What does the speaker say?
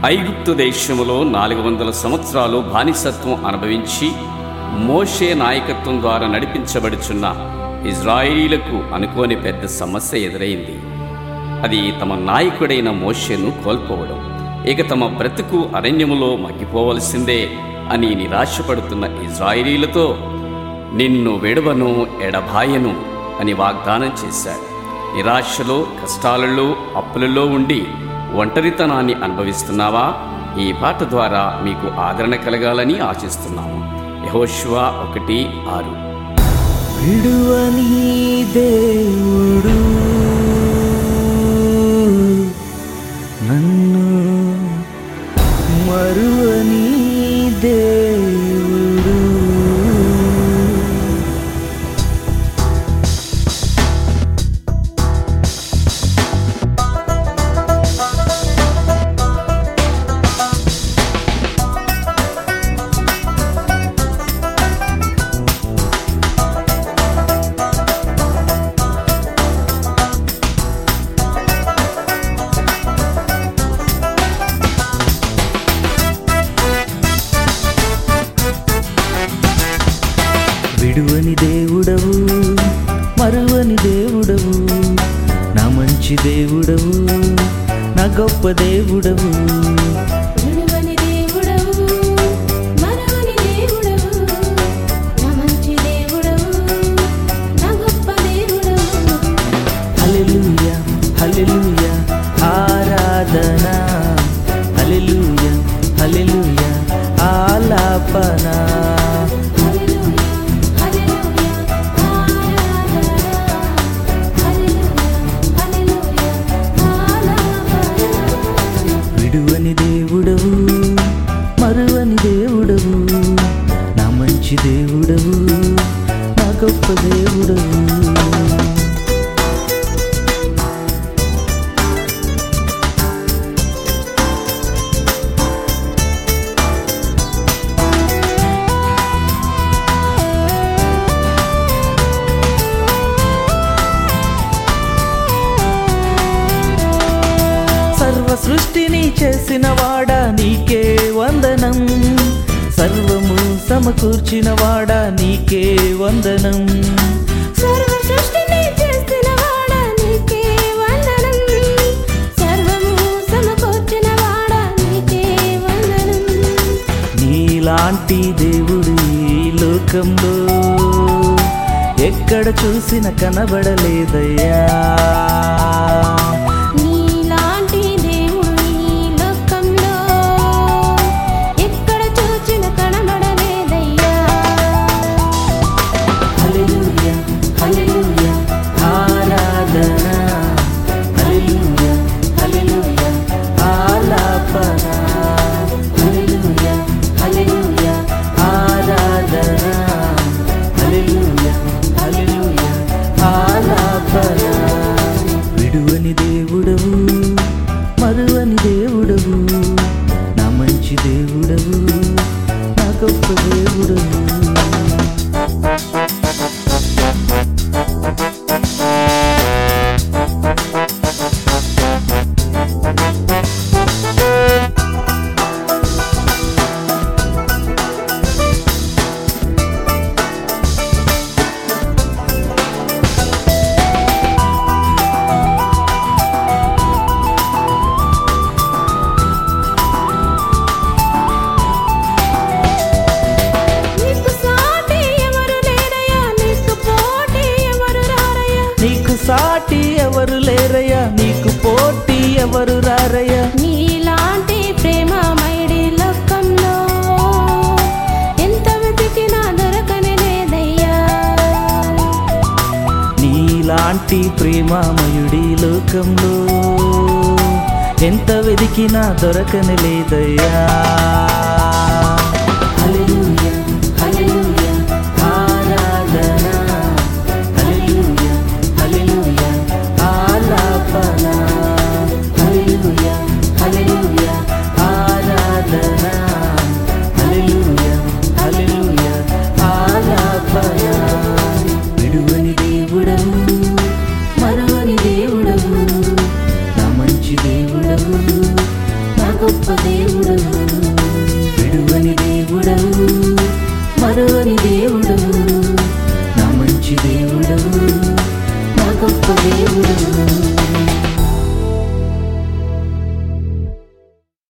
ఐగుప్తు దేశములో నాలుగు వందల సంవత్సరాలు బానిసత్వం అనుభవించి మోషే నాయకత్వం ద్వారా నడిపించబడుచున్న ఇజ్రాయిలీలకు అనుకోని పెద్ద సమస్య ఎదురైంది అది తమ నాయకుడైన మోషేను కోల్పోవడం ఇక తమ బ్రతుకు అరణ్యములో మగ్గిపోవలసిందే అని నిరాశపడుతున్న ఇజ్రాయిలీలతో నిన్ను విడవను ఎడబాయను అని వాగ్దానం చేశాడు నిరాశలో కష్టాలలో అప్పులలో ఉండి ఒంటరితనాన్ని అనుభవిస్తున్నావా ఈ పాట ద్వారా మీకు ఆదరణ కలగాలని ఆశిస్తున్నాము యహోశివ ఒకటి ఆరు విడువని దేవుడు నన్ను మరువని దేవుడు విడువని దేవుడవు మరువని దేవుడవు నా మంచి దేవుడవు నా గొప్ప దేవుడవు విడువని దేవుడవు మరువని దేవుడవు నా మంచి దేవుడవు నా గొప్ప దేవుడవు హల్లెలూయా హల్లెలూయా ఆరాధన హల్లెలూయా హల్లెలూయా ఆలాపన హల్లెలూయా హల్లెలూయా ఆరాధన హల్లెలూయా హల్లెలూయా ఆలాపన విడువని దేవుడవు మరువని దేవుడవు నా మంచి దేవుడవు నా గొప్ప దేవుడవు సర్వ సృష్టిని చేసిన వాడా నీకే వందనం సర్వము సమకూర్చిన వాడా నీకే వందనం సర్వ సృష్టిని చేసిన వాడా నీకే వందనం సర్వము సమకూర్చిన వాడా నీకే వందనం నీలాంటి దేవుడు ఈ లోకంలో ఎక్కడ చూసిన కనబడలేదయ్యా నీలాంటి దేవుడు ఈ లోకంలో ఎక్కడ చూచిన కనబడలేదయ్యా హల్లెలూయా హల్లెలూయా ఆరాధన హల్లెలూయా హల్లెలూయా ఆలాపన హల్లెలూయా హల్లెలూయా ఆరాధన హల్లెలూయా హల్లెలూయా ఆలాపన విడువని దేవుడవు మరువని దేవుడవు నా మంచి దేవుడవు నా గొప్ప దేవుడవు నీకు సాటి ఎవరు లేరయ్యా నీకు పోటీ ఎవరు రారయ్యా నీకు సాటి ఎవరు లేరయ్యా నీకు పోటీ ఎవరు రారయ్యా నీలాంటి ప్రేమ మైడి లోకంలో ఎంత వెతికినా దొరకని లేదయ్యా నీలాంటి ప్రేమామయుడి లోకంలో ఎంత వెదికినా దొరకని లేదయ్యా హల్లెలూయా హల్లెలూయా ఆరాధన హల్లెలూయా హల్లెలూయా ఆలాపన హల్లెలూయా హల్లెలూయా ఆరాధన హల్లెలూయా హల్లెలూయా ఆలాపన విడువని దేవుడవు మరువని దేవుడవు నా మంచి దేవుడవు నా గొప్ప దేవుడు